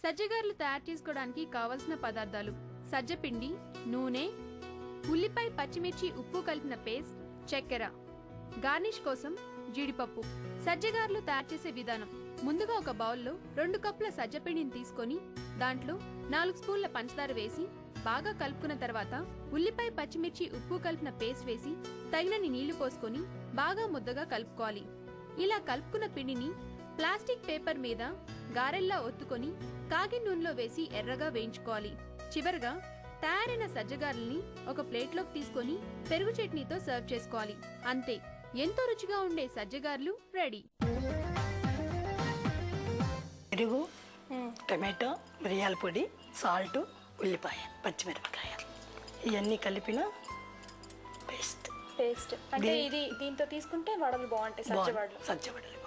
సజ్జగారులు తయారు చేసుకోవడానికి కావలసిన పదార్థాలు సజ్జపిండి నూనె ఉల్లిపాయ పచ్చిమిర్చి ఉప్పు కలిపిన పేస్ట్ చక్కెర గార్నిష్ కోసం జీడిపప్పు సజ్జగారులు తయారు చేసే విధానం ముందుగా ఒక బౌల్లో రెండు కప్పుల సజ్జపిండిని తీసుకొని దాంట్లో నాలుగు స్పూన్ల పంచదార వేసి బాగా కలుపుకున్న తర్వాత ఉల్లిపాయ పచ్చిమిర్చి ఉప్పు కలిపిన పేస్ట్ వేసి తగినన్ని నీళ్లు పోసుకొని బాగా ముద్దగా కలుపుకోవాలి ఇలా కలుపుకున్న పిండిని ప్లాస్టిక్ పేపర్ మీద గారెల్లా ఒత్తుకొని కాగిన నూనెలో వేసి ఎర్రగా వేయించుకోవాలి చివరగా తయారైన సజ్జగారల్ని ఒక ప్లేట్లోకి తీసుకొని పెరుగు చట్నీతో సర్వ్ చేసుకోవాలి అంతే ఎంతో రుచిగా ఉండే సజ్జగారలు రెడీ పెరుగు టమాటో మిరియాల పొడి సాల్ట్ ఉల్లిపాయ పచ్చిమిరపకాయ ఇవన్నీ కలిపిన పేస్ట్ పేస్ట్ అంటే ఇది దీంతో తీసుకుంటే వడలు బాగుంటాయి సజ్జ వడలు సజ్జవడలు